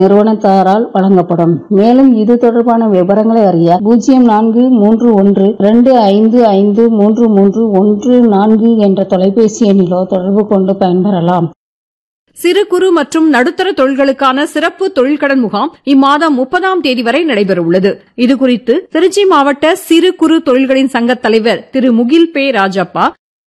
நிறுவனத்தாரால் வழங்கப்படும் மேலும் இது தொடர்பான விவரங்களை அறிய பூஜ்ஜியம் நான்கு மூன்று ஒன்று இரண்டு ஐந்து ஐந்து மூன்று மூன்று ஒன்று நான்கு என்ற தொலைபேசி எண்ணிலோ தொடர்பு கொண்டு பயன்பெறலாம் சிறு குறு மற்றும் நடுத்தர தொழில்களுக்கான சிறப்பு தொழில்கடன் முகாம் இம்மாதம் முப்பதாம் தேதி வரை நடைபெறவுள்ளது இதுகுறித்து திருச்சி மாவட்ட சிறு குறு தொழில்களின் சங்கத் தலைவர் திரு முகில் பே ராஜப்பா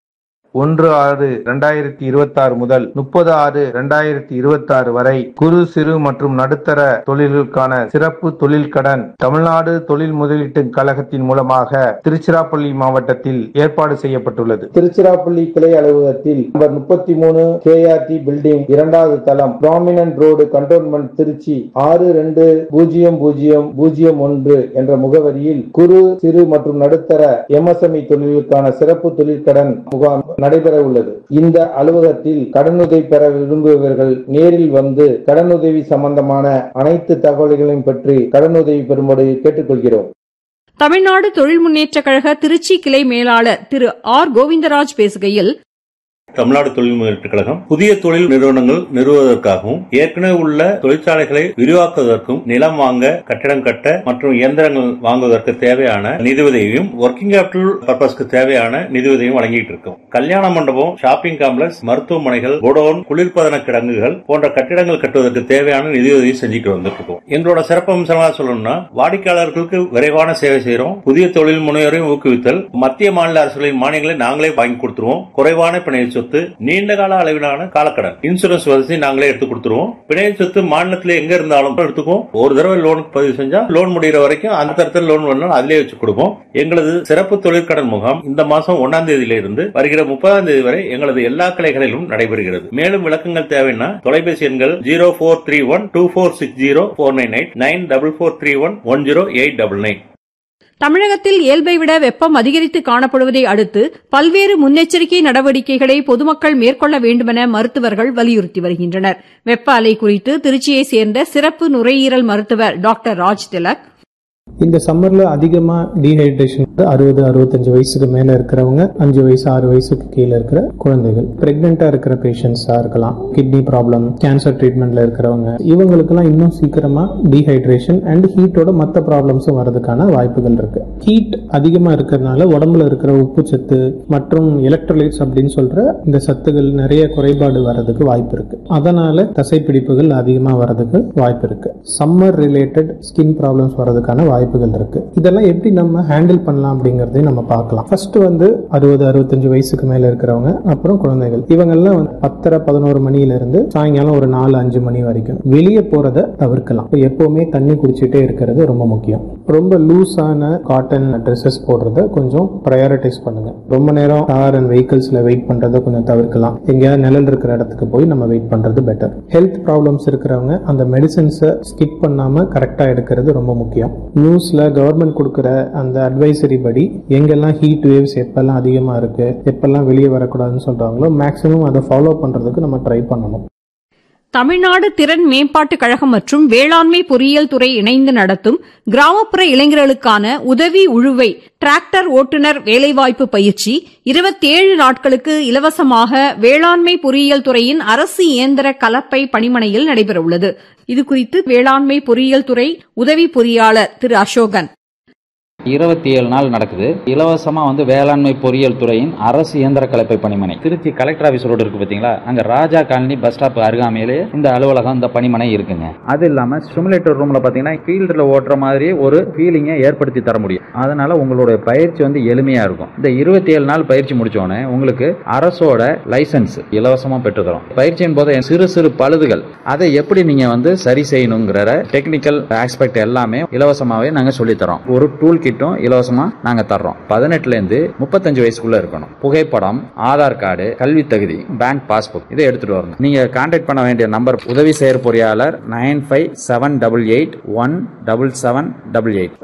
ஒன்று ஆறு இரண்டாயிரத்தி இருபத்தி ஆறு முதல் முப்பது ஆறு இரண்டாயிரத்தி இருபத்தி ஆறு வரை குறு சிறு மற்றும் நடுத்தர தொழில்களுக்கான சிறப்பு தொழில் கடன் தமிழ்நாடு தொழில் முதலீட்டு கழகத்தின் மூலமாக திருச்சிராப்பள்ளி மாவட்டத்தில் ஏற்பாடு செய்யப்பட்டுள்ளது திருச்சிராப்பள்ளி கிளை அலுவலகத்தில் நம்பர் முப்பத்தி மூணு கேஆர்டி பில்டிங் இரண்டாவது தளம் ப்ராமினன்ட் ரோடு கண்டோன்மெண்ட் திருச்சி ஆறு ரெண்டு பூஜ்ஜியம் பூஜ்ஜியம் பூஜ்ஜியம் ஒன்று என்ற முகவரியில் குறு சிறு மற்றும் நடுத்தர எம்எஸ்எம்இ தொழிலுக்கான சிறப்பு தொழிற்கடன் முகாம் நடைபெற உள்ளது இந்த அலுவலகத்தில் கடனுதவி பெற விரும்புபவர்கள் நேரில் வந்து கடனுதவி சம்பந்தமான அனைத்து தகவல்களையும் பற்றி கடனுதவி பெறும்படி கேட்டுக்கொள்கிறோம் தமிழ்நாடு தொழில் முன்னேற்றக் கழக திருச்சி கிளை மேலாளர் திரு ஆர் கோவிந்தராஜ் பேசுகையில் தமிழ்நாடு தொழில் முன்னேற்றக் கழகம் புதிய தொழில் நிறுவனங்கள் நிறுவுவதற்காகவும் ஏற்கனவே உள்ள தொழிற்சாலைகளை விரிவாக்குவதற்கும் நிலம் வாங்க கட்டிடம் கட்ட மற்றும் இயந்திரங்கள் வாங்குவதற்கு தேவையான நிதியுதவியும் ஒர்க்கிங் கேபிட்டல் பர்பஸ்க்கு தேவையான நிதியுதவியும் வழங்கிட்டு இருக்கோம் கல்யாண மண்டபம் ஷாப்பிங் காம்ப்ளெக்ஸ் மருத்துவமனைகள் குடோன் குளிர்பதன கிடங்குகள் போன்ற கட்டிடங்கள் கட்டுவதற்கு தேவையான நிதியுதவி செஞ்சுட்டு வந்துட்டு இருக்கோம் எங்களோட சிறப்பு அம்சமா சொல்லணும்னா வாடிக்கையாளர்களுக்கு விரைவான சேவை செய்யறோம் புதிய தொழில் முனைவரையும் ஊக்குவித்தல் மத்திய மாநில அரசுகளின் மானியங்களை நாங்களே வாங்கி கொடுத்துருவோம் குறைவான பிணைய சொத்து நீண்ட கால அளவிலான காலக்கடன் இன்சூரன்ஸ் வசதி நாங்களே எடுத்து கொடுத்துருவோம் பிணைய சொத்து மாநிலத்தில் எங்க இருந்தாலும் எடுத்துக்கும் ஒரு தடவை லோனுக்கு பதிவு செஞ்சா லோன் முடிகிற வரைக்கும் அந்த தரத்தில் லோன் வேணாலும் அதிலே வச்சு கொடுப்போம் எங்களது சிறப்பு தொழிற்கடன் முகாம் இந்த மாசம் ஒன்னாம் தேதியில இருந்து வருகிற முப்பதாம் தேதி வரை எங்களது எல்லா கிளைகளிலும் நடைபெறுகிறது மேலும் விளக்கங்கள் தேவைன்னா தொலைபேசி எண்கள் zero four three one two four six zero four nine eight nine double four three one one zero eight double nine தமிழகத்தில் இயல்பை விட வெப்பம் அதிகரித்து காணப்படுவதை அடுத்து பல்வேறு முன்னெச்சரிக்கை நடவடிக்கைகளை பொதுமக்கள் மேற்கொள்ள வேண்டுமென மருத்துவர்கள் வலியுறுத்தி வருகின்றனர் வெப்ப அலை குறித்து திருச்சியைச் சேர்ந்த சிறப்பு நுரையீரல் மருத்துவர் டாக்டர் ராஜ் திலக் இந்த சம்மர்ல அதிகமா டீஹைட்ரேஷன் அறுபது அறுபத்தஞ்சு வயசுக்கு மேல இருக்கிறவங்க அஞ்சு வயசு ஆறு வயசுக்கு கீழே இருக்கிற குழந்தைகள் பிரெக்னெண்டா இருக்கிற பேஷண்ட்ஸா இருக்கலாம் கிட்னி ப்ராப்ளம் கேன்சர் ட்ரீட்மெண்ட்ல இருக்கிறவங்க இவங்களுக்கெல்லாம் இன்னும் சீக்கிரமா டீஹைட்ரேஷன் அண்ட் ஹீட்டோட மற்ற ப்ராப்ளம்ஸும் வரதுக்கான வாய்ப்புகள் இருக்கு ஹீட் அதிகமா இருக்கிறதுனால உடம்புல இருக்கிற உப்பு சத்து மற்றும் எலக்ட்ரோலைட்ஸ் அப்படின்னு சொல்ற இந்த சத்துகள் நிறைய குறைபாடு வர்றதுக்கு வாய்ப்பு இருக்கு அதனால தசைப்பிடிப்புகள் அதிகமா வர்றதுக்கு வாய்ப்பு இருக்கு சம்மர் ரிலேட்டட் ஸ்கின் ப்ராப்ளம்ஸ் வர்றதுக்கான வாய்ப்புகள் இருக்கு இதெல்லாம் எப்படி நம்ம ஹேண்டில் பண்ணலாம் அப்படிங்கறதையும் நம்ம பார்க்கலாம் ஃபர்ஸ்ட் வந்து அறுபது அறுபத்தஞ்சு வயசுக்கு மேல இருக்கிறவங்க அப்புறம் குழந்தைகள் இவங்கெல்லாம் வந்து பத்தரை பதினோரு மணில இருந்து சாயங்காலம் ஒரு நாலு அஞ்சு மணி வரைக்கும் வெளியே போறத தவிர்க்கலாம் இப்ப எப்பவுமே தண்ணி குடிச்சிட்டே இருக்கிறது ரொம்ப முக்கியம் ரொம்ப லூஸான காட்டன் ட்ரெஸ்ஸஸ் போடுறத கொஞ்சம் ப்ரையாரிட்டைஸ் பண்ணுங்க ரொம்ப நேரம் கார் அண்ட் வெஹிக்கிள்ஸ்ல வெயிட் பண்றதை கொஞ்சம் தவிர்க்கலாம் எங்கேயாவது நிழல் இருக்கிற இடத்துக்கு போய் நம்ம வெயிட் பண்றது பெட்டர் ஹெல்த் ப்ராப்ளம்ஸ் இருக்கிறவங்க அந்த மெடிசன்ஸை ஸ்கிப் பண்ணாம கரெக்டா எடுக்கிறது ரொம்ப முக்கியம் நியூஸ்ல கவர்மெண்ட் கொடுக்குற அந்த அட்வைசரி படி எங்கெல்லாம் ஹீட் வேவ்ஸ் எப்பெல்லாம் அதிகமா இருக்கு எப்பெல்லாம் வெளியே வரக்கூடாதுன்னு சொல்றாங்களோ மேக்சிமம் அதை ஃபாலோ பண்றதுக்கு நம்ம ட்ரை பண்ணணும் தமிழ்நாடு திறன் மேம்பாட்டுக் கழகம் மற்றும் வேளாண்மை பொறியியல் துறை இணைந்து நடத்தும் கிராமப்புற இளைஞர்களுக்கான உதவி உழுவை டிராக்டர் ஓட்டுநர் வேலைவாய்ப்பு பயிற்சி இருபத்தேழு நாட்களுக்கு இலவசமாக வேளாண்மை பொறியியல் துறையின் அரசு இயந்திர கலப்பை பணிமனையில் நடைபெறவுள்ளது இதுகுறித்து வேளாண்மை பொறியியல் துறை உதவி பொறியாளர் திரு அசோகன் இருபத்தி ஏழு நாள் நடக்குது இலவசமா வந்து வேளாண்மை பொறியியல் துறையின் அரசு இயந்திர கலப்பை பணிமனை திருச்சி கலெக்டர் ஆபீஸ் ரோடு இருக்கு பாத்தீங்களா அங்க ராஜா காலனி பஸ் ஸ்டாப் அருகாமையிலே இந்த அலுவலகம் இந்த பணிமனை இருக்குங்க அது இல்லாம சிமுலேட்டர் ரூம்ல பாத்தீங்கன்னா ஃபீல்டுல ஓட்டுற மாதிரி ஒரு ஃபீலிங்கை ஏற்படுத்தி தர முடியும் அதனால உங்களுடைய பயிற்சி வந்து எளிமையா இருக்கும் இந்த இருபத்தி ஏழு நாள் பயிற்சி முடிச்சோடனே உங்களுக்கு அரசோட லைசன்ஸ் இலவசமா பெற்று தரும் பயிற்சியின் போது சிறு சிறு பழுதுகள் அதை எப்படி நீங்க வந்து சரி செய்யணுங்கிற டெக்னிக்கல் ஆஸ்பெக்ட் எல்லாமே இலவசமாவே நாங்க சொல்லி தரோம் ஒரு டூல் கிட்டும் இலவசமா நாங்க தர்றோம் பதினெட்டுல இருந்து முப்பத்தஞ்சு வயசுக்குள்ள இருக்கணும் புகைப்படம் ஆதார் கார்டு கல்வி தகுதி பேங்க் பாஸ்புக் இதை எடுத்துட்டு வரணும் நீங்க கான்டாக்ட் பண்ண வேண்டிய நம்பர் உதவி செயற் பொறியாளர் nine five seven double eight one double seven double eight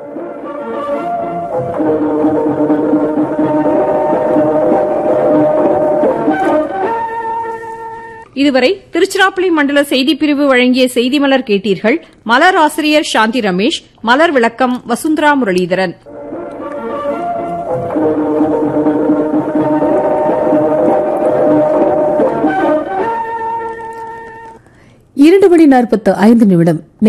இதுவரை திருச்சிராப்பள்ளி மண்டல செய்திப்பிரிவு வழங்கிய செய்தி மலர் கேட்டீர்கள் மலர் ஆசிரியர் சாந்தி ரமேஷ் மலர் விளக்கம் வசுந்தரா முரளிதரன் இரண்டு மணி நாற்பத்து ஐந்து நிமிடம்